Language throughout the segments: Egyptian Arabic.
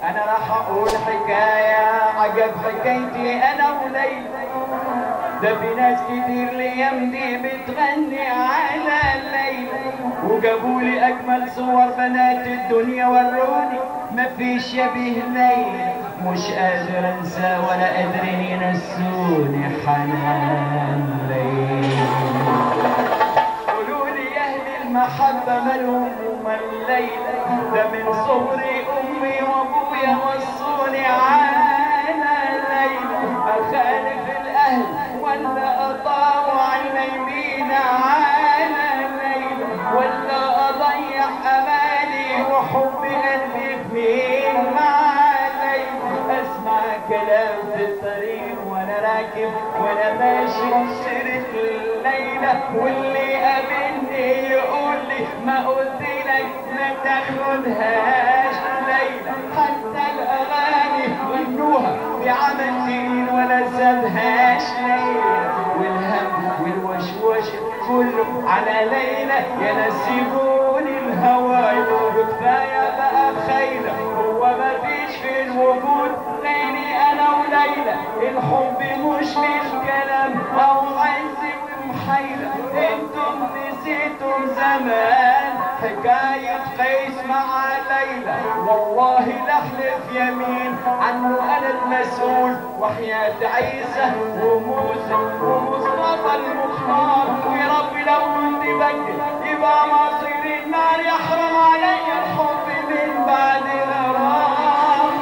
انا راح اقول حكاية عجب حكايتي انا وليلى ده في ناس كتير الايام دي بتغني على الليل وجابوا لي اجمل صور بنات الدنيا وروني مفيش شبيه ليلى مش قادر انسى ولا قادرين ينسوني حنان ليلى قولوا لي يا اهل المحبه مالهم ومال ليلى ده من صغري امي وابويا وصوني على ليلى اخالف الاهل ولا اطاوع عيني يمين على ليلى ولا اضيع امالي وحب قلبي فين مع ليلى اسمع كلام في الطريق وانا راكب وانا ماشي سيرة الليلة واللي قابلني يقول لي ما قلت لك ما تاخدهاش ليلى حتى الاغاني غنوها بعمل تقيل ولا سابهاش ليلى والهم والوشوش كله على ليلى يا نسيبوني الهوى يدوب كفايه بقى خيلة هو ما فيش في الوجود غيري انا وليلى الحب مش بالكلام او عز ومحيلة انتم نسيتم زمان حكاية قيس مع ليلى والله لحلف يمين عنه انا المسؤول وحياة عيسى وموسى ومصطفى المختار ويا رب لو كنت بكر يبقى مصير النار يحرم علي الحب من بعد غرام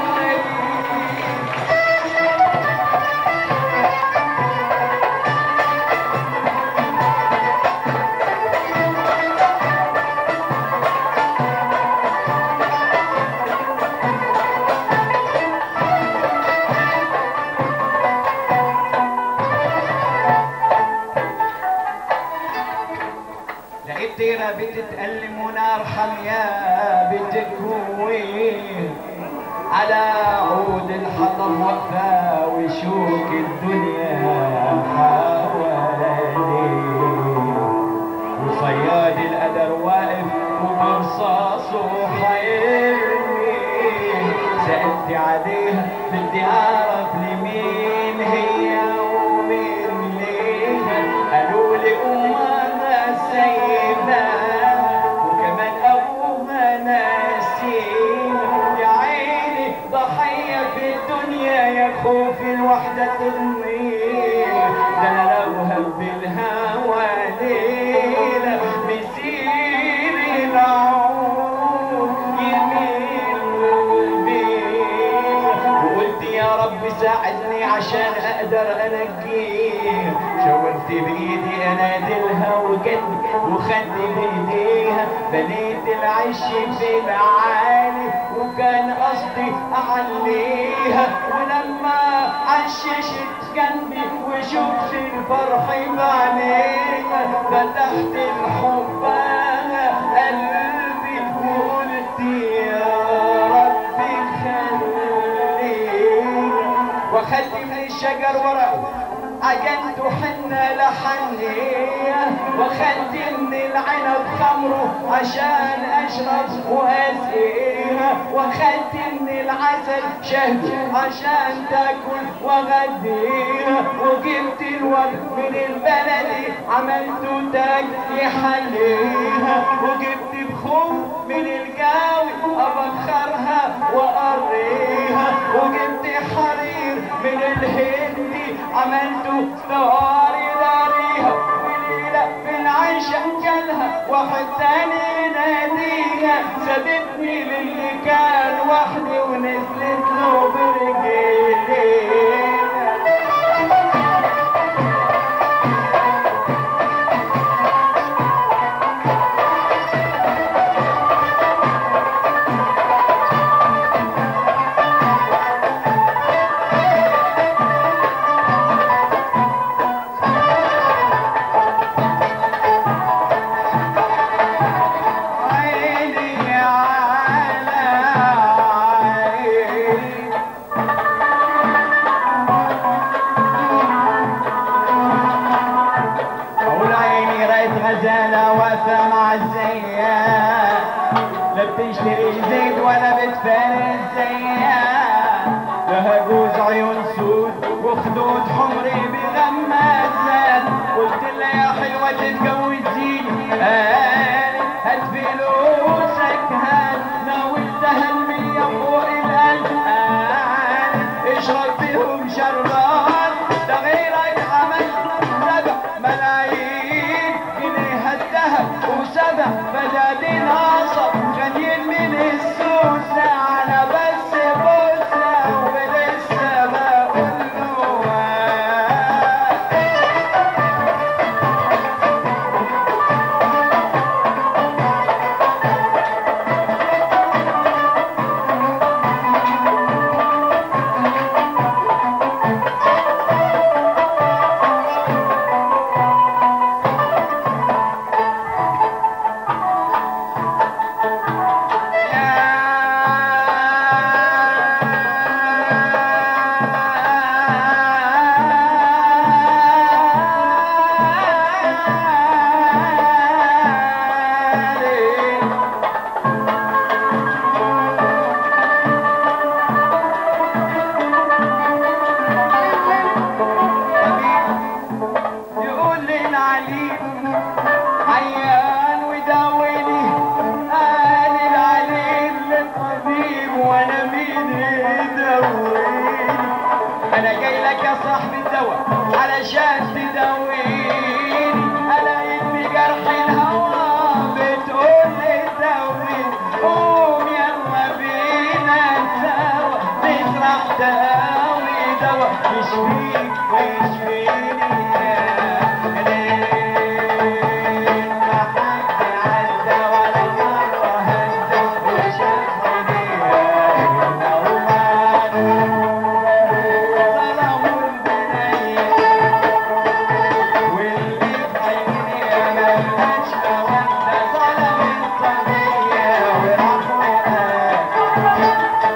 لقيت ديرة بتتألم ونرحم يا بتكوين على عود الحطب واقفة وشوك الدنيا حوالي وصياد القدر واقف وبرصاصه حيرمي سألت عليها بدي أعرف لمين هي ومين ليها قالوا لي أمها سيدنا وكمان أبوها ناسينا يا عيني ضحية في الدنيا يا خوف الوحدة تضنينا ده أنا لو هب الهوى ليلة مسير العود يميل بينا وقلت يا رب ساعدني عشان اقدر انجيه شاورت بايدي انادلها وجدني وخدت بايديها بنيت العش في العالي وكان قصدي اعليها ولما عششت جنبي وشفت الفرح بعينيها فتحت الحب قلبي وقلت يا ربي خلينا واخدت من الشجر ورقه عجنت حنة لحنية واخدت من العنب خمره عشان اشرب واسقيها واخدت من العسل شهد عشان تاكل واغديها وجبت الورد من البلدي عملته تاج يحليها وجبت بخور من الجاوي ابخرها واقريها وجبت حرير من الهندي عملته دواري داريها وليلة من عيشة جالها واحد تاني ناديها سابتني للي كان وحدي ونزلت له برجليها عيني على عيني أقول عيني رأيت غزالة واقفة مع الزيات لا بتشتري زيت ولا بتفارق الزيات وهجوز عيون سود وخدود حمري بغمازات قلت لها يا حلوة تتجوزيني قالت هات فلوسك هات ناولتها المية فوق القلب قالت اشرب فيهم شربات ده غيرك عملت سبع ملايين جنيه الذهب وسبع بدادين عصب غنيين من السوسة على بس بوسة ولسه بقول له يقول لي العليم عيان وداويني قال العليم للطبيب وانا مين يداويني انا جاي لك يا صاحبي الدواء علشان تداويني انا اني جرح الهوى بتقول لي داويني قوم يلا بينا سوا نسرح تقاوي دواء يشفيك ويشفيني يا ليل ما حد عدى ولا مرة هدى وشافني هنا ومات ظلموا البنية واللي في عيني ملهاش مودة ظلم الطبيعة وراح وقال